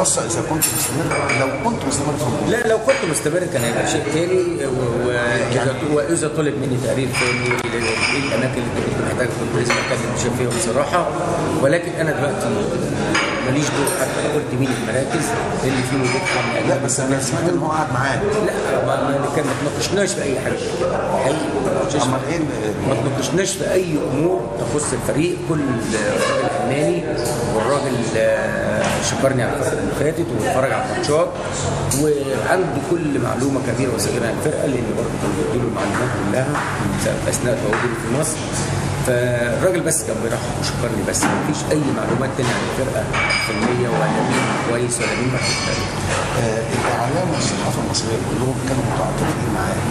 خاصه اذا كنت مستمر لو كنت مستمر في الوجود لا لو كنت مستمر كان هيبقى شيء تاني و- واذا واذا طلب مني تقرير تاني ايه الاماكن اللي كنت محتاج كنت لازم اتكلم شايف فيها بصراحه ولكن انا دلوقتي ماليش دور حتى أنا قلت مين المراكز اللي فيه وجود حمل لا بس انا سمعت ان هو قعد معاك لا ما ما كان ما تناقشناش في اي حاجه حقيقي ما تناقشناش امال ايه ال- ما تناقشناش في اي امور تخص الفريق كل الراجل الماني والراجل آه، شكرني على الفتره اللي فاتت واتفرج على الماتشات وعنده كل معلومه كبيره وصغيره عن الفرقه لان برضه كان بيديله المعلومات كلها اثناء تواجده في مصر فالراجل بس كان بيرحب وشكرني بس ما فيش اي معلومات تانية عن الفرقه فنيه ولا مين كويس ولا مين وحش آه، الاعلام والصحافه المصريه كلهم كانوا متعاطفين معاك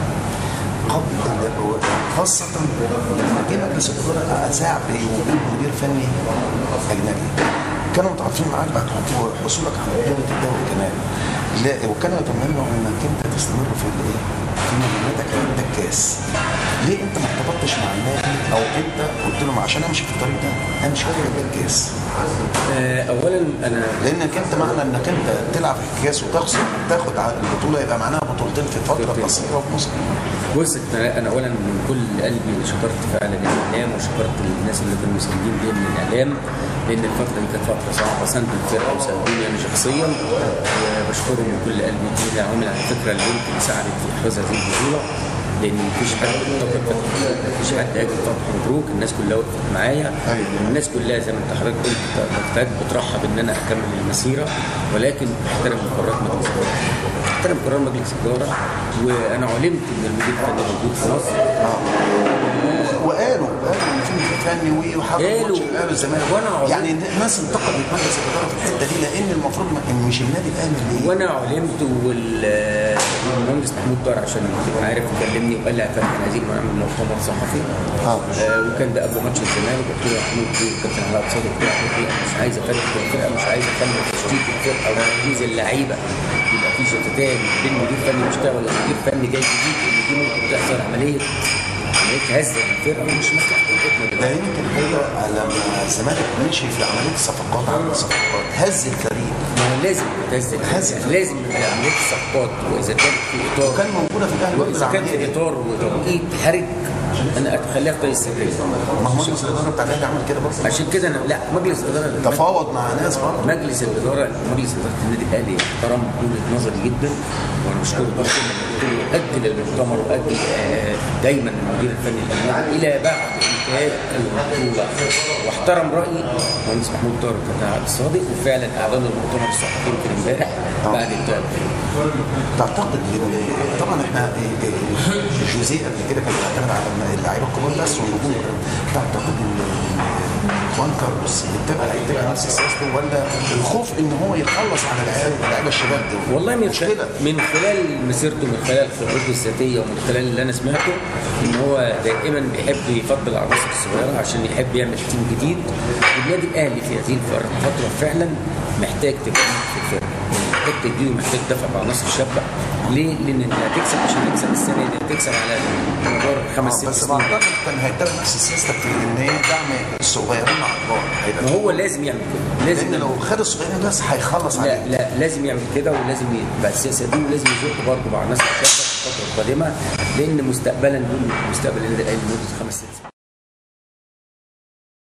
قبل ال- خاصة لما جه مجلس الإدارة أذاع بوجود مدير فني أجنبي كانوا متعاطفين معاك بعد حصولك على بطولة الدوري كمان لا وكانوا يتمنوا انك انت تستمر في الايه؟ في مهمتك عندك كاس. ليه انت ما ارتبطتش مع النادي او انت قلت لهم عشان امشي في الطريق ده امشي كده يبقى الكاس. آه، اولا انا لانك انت معنى انك انت تلعب في الكاس وتخسر تاخد على البطوله يبقى معناها بطولتين في فتره قصيره في مصر. بص انا أنا اولا من كل قلبي شكرت فعلا الاعلام وشكرت الناس اللي كانوا مساندين بيا من الاعلام لان الفتره دي كانت فتره صعبه ساندوا الفرقه وساندوني انا شخصيا وبشكرهم من كل قلبي دي العوامل على فكره اللي يمكن ساعدت في احراز هذه البطوله لان مفيش حد اعتقد مفيش حد قال فتح مبروك الناس كلها وقفت معايا أيوة. الناس كلها زي ما انت حضرتك قلت محتاج بترحب ان انا اكمل المسيره ولكن احترم قرارات مجلس الاداره احترم قرار مجلس الاداره وانا علمت ان المدير الفني موجود في مصر وقالوا قالوا ان في مدير فني وحضر قالوا. ماتش الاهلي والزمالك وأنا علمت. يعني الناس انتقدت مجلس الاداره في الحته دي لان المفروض ما كان مش النادي الاهلي اللي وانا علمت والمهندس محمود طاهر عشان تبقى عارف كلمني وقال لي فاهم احنا عايزين نعمل مؤتمر صحفي آه. آه وكان ده قبل ماتش الزمالك قلت له يا محمود إيه؟ كابتن علاء صادق قلت له يا محمود إيه؟ أنا مش عايز افرق الفرقه مش عايز اكمل تشتيت الفرقه وتركيز اللعيبه يبقى في شتتان بين مدير فني بيشتغل ومدير فني جاي جديد ان دي ممكن تحصل عمليه عمليه هزه الفرقه ومش مصلحه فرقتنا ده دلوقتي. يمكن هي لما الزمالك مشي في عمليه الصفقات عمل الصفقات هز الفريق ما هو لازم تهز هز. لازم عمليه الصفقات واذا كانت في اطار وكان موجوده في الاهلي برضه واذا كان العمليه في دي. اطار وتوقيت حرج انا اتخليها في طريق السريه ما هو مجلس الاداره بتاع الاهلي عمل كده برضه عشان كده انا لا مجلس الاداره تفاوض مع ناس برضه مجلس الاداره مجلس اداره النادي الاهلي احترم وجهه نظري جدا وانا بشكره برضه لما قلت له اجل المؤتمر واجل آه، دايما المدير الفني الاجنبي الى بعد انتهاء البطوله واحترم رايي المهندس محمود طارق كان عبد الصادق وفعلا اعلنوا المؤتمر الصحفي يمكن امبارح بعد انتهاء البطوله تعتقد ان طبعا احنا إيه- إيه جوزيه قبل كده كان بيعتمد على اللعيبه الكبار بس والنجوم تعتقد ان خوان كارلوس يتبع يتبع نفس سياسته ولا الخوف ان هو يخلص على العيال اللعيبه الشباب دول والله من مشكله خلال من خلال مسيرته من خلال خبرته الذاتيه ومن خلال اللي انا سمعته ان هو دائما بيحب يفضل العناصر الصغيره عشان يحب يعمل تيم جديد والنادي الاهلي في هذه الفتره فعلا محتاج تجديد في الفرقه محتاج تجديد ومحتاج دفع بعناصر شابه ليه؟ لان انت هتكسب عشان تكسب السنه دي هتكسب على مدار خمس ست بس سنين بعتقد كان هيتبع نفس سياستك في ان هي دعم الصغيرين مع الكبار هيبقى ما هو لازم يعمل كده لازم لان يعمل لو خد الصغيرين بس هيخلص لا عليه لا لازم يعمل كده ولازم يبقى السياسه دي ولازم يزق برضه مع الناس الشابه في الفتره القادمه لان مستقبلا دول مستقبل النادي الاهلي لمده خمس ست سنين